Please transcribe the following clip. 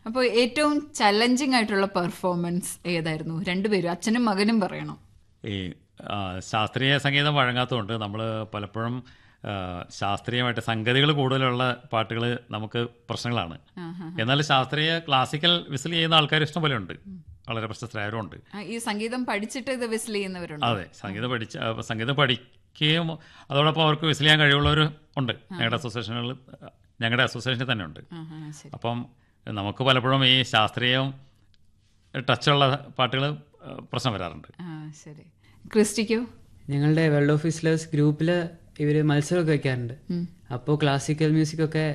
അപ്പോൾ ഏറ്റവും ചലഞ്ചിങ് ആയിട്ടുള്ള പെർഫോമൻസ് ഏതായിരുന്നു രണ്ടുപേരും അച്ഛനും മകനും പറയണം ഈ ആ, ശാസ്ത്രീയ സംഗീതം വഴങ്ങാത്തതുകൊണ്ട് നമ്മൾ പലപ്പോഴും ആ, ശാസ്ത്രീയമായിട്ട് സംഗതികൾ കൂടുതലുള്ള പാട്ടുകൾ നമുക്ക് പ്രശ്നങ്ങളാണ് എന്നാൽ ശാസ്ത്രീയ ക്ലാസിക്കൽ വിസിൽ ചെയ്യുന്ന ആൾക്കാർ ഇഷ്ടം പോലെ ഉണ്ട് വളരെ പ്രശസ്തരായവരും ഉണ്ട് ആ, ഈ സംഗീതം പഠിച്ചിട്ട് ഇത് വിസിൽ ചെയ്യുന്നവരുണ്ട് അതെ സംഗീതം പഠിച്ച ആ, സംഗീതം പഠിക്കുകയും അതോടൊപ്പം അവർക്ക് വിസിൽ ചെയ്യാൻ കഴിവുള്ളവർ ഉണ്ട് ഞങ്ങളുടെ അസോസിയേഷനുകൾ ഞങ്ങളുടെ അസോസിയേഷനിൽ തന്നെ ഉണ്ട് ആഹാ, ശരി അപ്പം നമുക്ക് പലപ്പോഴും ഈ ശാസ്ത്രീയം ടച്ചുള്ള പാട്ടുകൾ പ്രശ്നം വരാറുണ്ട് ആ ശരി ക്രിസ്റ്റിക്കോ ഞങ്ങളുടെ വെള്ള ഓഫീസിലേഴ്സ് ഗ്രൂപ്പിൽ ഇവർ മത്സരമൊക്കെ വെക്കാറുണ്ട് അപ്പോൾ ക്ലാസിക്കൽ മ്യൂസിക് ഒക്കെ